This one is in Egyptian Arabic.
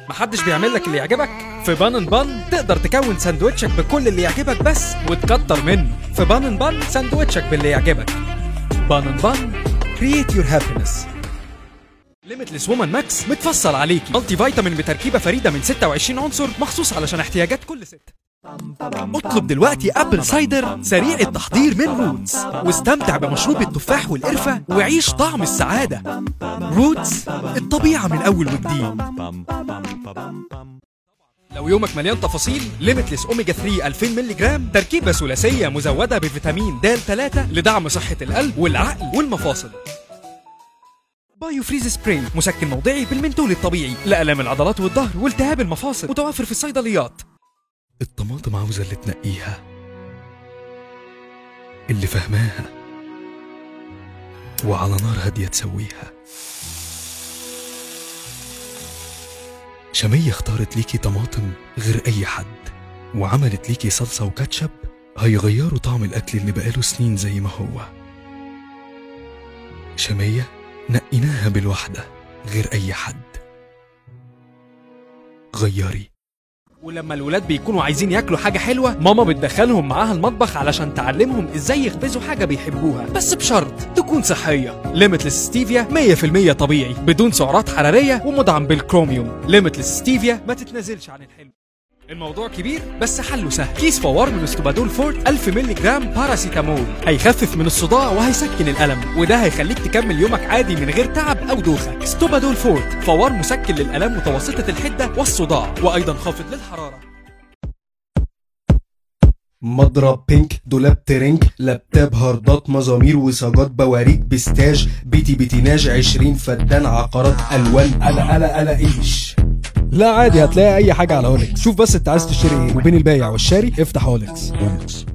محدش بيعمل لك اللي يعجبك في بان بان تقدر تكون ساندوتشك بكل اللي يعجبك بس وتكتر منه في بان بان ساندوتشك باللي يعجبك بان بان create your happiness ليميتلس وومن ماكس متفصل عليكي مالتي فيتامين بتركيبه فريده من 26 عنصر مخصوص علشان احتياجات كل ست اطلب دلوقتي ابل سايدر سريع التحضير من روتس واستمتع بمشروب التفاح والقرفه وعيش طعم السعاده روتس الطبيعه من اول وجديد لو يومك مليان تفاصيل ليميتلس اوميجا 3 2000 مللي جرام تركيبه ثلاثيه مزوده بفيتامين د 3 لدعم صحه القلب والعقل والمفاصل بايو فريز سبراي مسكن موضعي بالمنتول الطبيعي لالام العضلات والظهر والتهاب المفاصل متوفر في الصيدليات الطماطم عاوزة اللي تنقيها اللي فهماها وعلى نار هادية تسويها شمية اختارت ليكي طماطم غير أي حد وعملت ليكي صلصة وكاتشب هيغيروا طعم الأكل اللي بقاله سنين زي ما هو شمية نقيناها بالوحدة غير أي حد غيري ولما الولاد بيكونوا عايزين ياكلوا حاجة حلوة ماما بتدخلهم معاها المطبخ علشان تعلمهم ازاي يخبزوا حاجة بيحبوها بس بشرط تكون صحية ليميتلس ستيفيا 100% طبيعي بدون سعرات حرارية ومدعم بالكروميوم ليميتلس ستيفيا ما تتنازلش عن الحلو الموضوع كبير بس حله سهل كيس فوار من استوبادول فورت 1000 مللي جرام باراسيتامول هيخفف من الصداع وهيسكن الالم وده هيخليك تكمل يومك عادي من غير تعب او دوخه استوبادول فورت فوار مسكن للالام متوسطه الحده والصداع وايضا خافض للحراره مضرب بينك دولاب ترنك لابتاب هاردات مزامير وسجات بواريك بستاج بيتي بتيناج عشرين فدان عقارات الوان قلا قلا قلا ايش لا عادي هتلاقي اي حاجه على هوليكس شوف بس انت عايز تشتري ايه وبين البايع والشاري افتح هوليكس